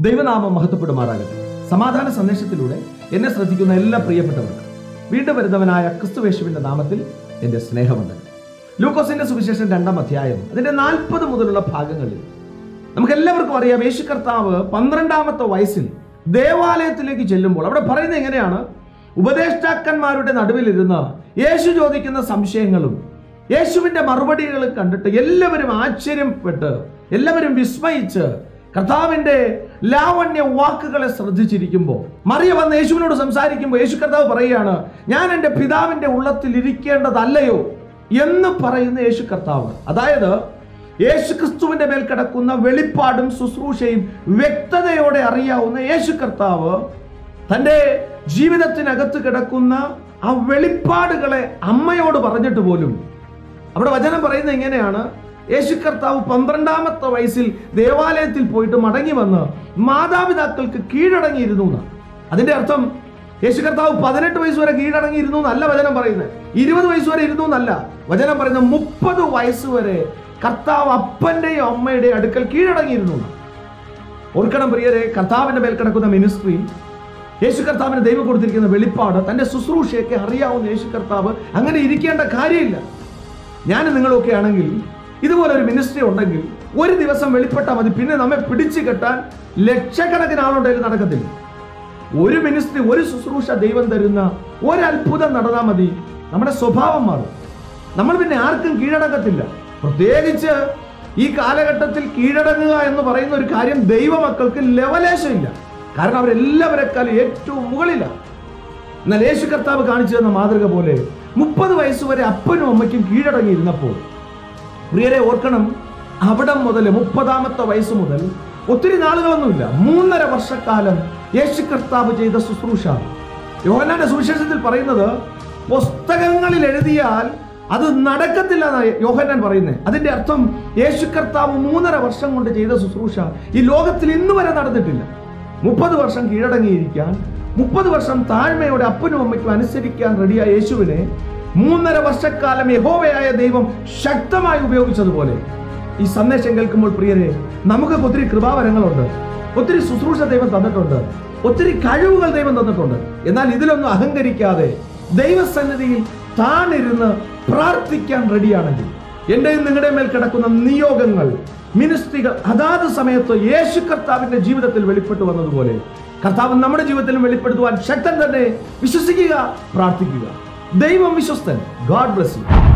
ദൈവനാമം മഹത്വപ്പെടുമാറാകട്ടെ സമാധാന സന്ദേശത്തിലൂടെ എന്നെ ശ്രദ്ധിക്കുന്ന എല്ലാ പ്രിയപ്പെട്ടവർക്കും വീണ്ടും വരുന്നവനായ ക്രിസ്തുവേശുവിന്റെ നാമത്തിൽ എൻ്റെ സ്നേഹമുണ്ട് ലൂക്കോസിന്റെ സുവിശേഷം രണ്ടാം അധ്യായം അതിന്റെ നാൽപ്പത് മുതലുള്ള ഭാഗങ്ങളിൽ നമുക്ക് എല്ലാവർക്കും അറിയാം യേശു കർത്താവ് പന്ത്രണ്ടാമത്തെ വയസ്സിൽ ദേവാലയത്തിലേക്ക് ചെല്ലുമ്പോൾ അവിടെ പറയുന്നത് എങ്ങനെയാണ് ഉപദേഷ്ടാക്കന്മാരുടെ നടുവിലിരുന്ന് യേശു ചോദിക്കുന്ന സംശയങ്ങളും യേശുവിന്റെ മറുപടികൾ കണ്ടിട്ട് എല്ലാവരും ആശ്ചര്യപ്പെട്ട് എല്ലാവരും വിസ്മയിച്ച് കർത്താവിന്റെ ലാവണ്യ വാക്കുകളെ ശ്രദ്ധിച്ചിരിക്കുമ്പോൾ മറിയ വന്ന് യേശുവിനോട് സംസാരിക്കുമ്പോൾ യേശു കർത്താവ് പറയുകയാണ് ഞാൻ എൻ്റെ പിതാവിന്റെ ഉള്ളത്തിൽ ഇരിക്കേണ്ടതല്ലയോ എന്ന് പറയുന്ന യേശു കർത്താവ് അതായത് യേശു ക്രിസ്തുവിന്റെ മേൽ കിടക്കുന്ന വെളിപ്പാടും ശുശ്രൂഷയും വ്യക്തതയോടെ അറിയാവുന്ന യേശു കർത്താവ് തൻ്റെ ജീവിതത്തിനകത്ത് കിടക്കുന്ന ആ വെളിപ്പാടുകളെ അമ്മയോട് പറഞ്ഞിട്ട് പോലും അവിടെ വചനം പറയുന്നത് എങ്ങനെയാണ് യേശു കർത്താവ് പന്ത്രണ്ടാമത്തെ വയസ്സിൽ ദേവാലയത്തിൽ പോയിട്ട് മടങ്ങി വന്ന് മാതാപിതാക്കൾക്ക് കീഴടങ്ങിയിരുന്നു എന്നാണ് അതിന്റെ അർത്ഥം യേശു കർത്താവ് പതിനെട്ട് വയസ്സ് വരെ കീഴടങ്ങിയിരുന്നു എന്നല്ല വചനം പറയുന്നത് ഇരുപത് വയസ്സ് വരെ ഇരുന്നു എന്നല്ല വചനം പറയുന്നത് മുപ്പത് വയസ്സ് വരെ കർത്താവ് അപ്പന്റെയും അമ്മയുടെയും അടുക്കൽ കീഴടങ്ങിയിരുന്നു എന്നാണ്. ഓർക്കണം പ്രിയരെ കർത്താവിന്റെ മേൽ കിടക്കുന്ന മിനിസ്ട്രി യേശു കർത്താവിന് ദൈവം കൊടുത്തിരിക്കുന്ന വെളിപ്പാട് തന്റെ ശുശ്രൂഷയൊക്കെ അറിയാവുന്ന യേശു കർത്താവ് അങ്ങനെ ഇരിക്കേണ്ട കാര്യമില്ല ഞാൻ നിങ്ങളൊക്കെ ആണെങ്കിൽ ഇതുപോലെ ഒരു മിനിസ്ട്രി ഉണ്ടെങ്കിൽ ഒരു ദിവസം വെളിപ്പെട്ടാൽ മതി പിന്നെ നമ്മെ പിടിച്ചു കെട്ടാൻ ലക്ഷക്കണക്കിന് ആളുണ്ടെങ്കിൽ നടക്കത്തില്ല ഒരു മിനിസ്ട്രി ഒരു ശുശ്രൂഷ ദൈവം തരുന്ന ഒരു അത്ഭുതം നടന്നാൽ മതി നമ്മുടെ സ്വഭാവം മാറും നമ്മൾ പിന്നെ ആർക്കും കീഴടക്കത്തില്ല പ്രത്യേകിച്ച് ഈ കാലഘട്ടത്തിൽ കീഴടങ്ങുക എന്ന് പറയുന്ന ഒരു കാര്യം ദൈവമക്കൾക്ക് ലെവലേശമില്ല കാരണം അവരെല്ലാവരെക്കാളും ഏറ്റവും മുകളിലാണ് എന്നാൽ യേശു കർത്താവ് കാണിച്ചു തന്ന മാതൃക പോലെ മുപ്പത് വയസ്സ് വരെ അപ്പനും അമ്മയ്ക്കും കീഴടങ്ങിയിരുന്നപ്പോൾ പ്രിയരെ ഓർക്കണം അവിടം മുതൽ മുപ്പതാമത്തെ വയസ്സ് മുതൽ ഒത്തിരി നാളുകളൊന്നുമില്ല മൂന്നര വർഷക്കാലം യേശു കർത്താവ് ചെയ്ത ശുശ്രൂഷ യോഹന്നാന്റെ സുവിശേഷത്തിൽ പറയുന്നത് പുസ്തകങ്ങളിൽ എഴുതിയാൽ അത് നടക്കത്തില്ല എന്നാണ് യോഹന്നാൻ പറയുന്നത് അതിന്റെ അർത്ഥം യേശു കർത്താവ് മൂന്നര വർഷം കൊണ്ട് ചെയ്ത ശുശ്രൂഷ ഈ ലോകത്തിൽ ഇന്ന് വരെ നടന്നിട്ടില്ല മുപ്പത് വർഷം കീഴടങ്ങിയിരിക്കാൻ മുപ്പത് വർഷം താഴ്മയോടെ അപ്പനും അമ്മയ്ക്കും അനുസരിക്കാൻ റെഡിയായ യേശുവിനെ മൂന്നര വർഷക്കാലം യഹോവയായ ദൈവം ശക്തമായി ഉപയോഗിച്ചതുപോലെ ഈ സന്ദേശം കേൾക്കുമ്പോൾ പ്രിയരെ നമുക്ക് ഒത്തിരി കൃപാവരങ്ങളുണ്ട് ഒത്തിരി ശുശ്രൂഷ ദൈവം തന്നിട്ടുണ്ട് ഒത്തിരി കഴിവുകൾ ദൈവം തന്നിട്ടുണ്ട് എന്നാൽ ഇതിലൊന്നും അഹങ്കരിക്കാതെ ദൈവസന്നിധിയിൽ താണിരുന്ന് പ്രാർത്ഥിക്കാൻ റെഡിയാണെങ്കിൽ എന്റെയും നിങ്ങളുടെ മേൽ കിടക്കുന്ന നിയോഗങ്ങൾ മിനിസ്ട്രികൾ അതാത് സമയത്ത് യേശു കർത്താവിന്റെ ജീവിതത്തിൽ വെളിപ്പെട്ടു വന്നതുപോലെ കർത്താവ് നമ്മുടെ ജീവിതത്തിലും വെളിപ്പെടുത്തുവാൻ ശക്തൻ തന്നെ വിശ്വസിക്കുക പ്രാർത്ഥിക്കുക ദൈവം വിശ്വസ്തൻ ഗാഡ് ബ്ലസ് യു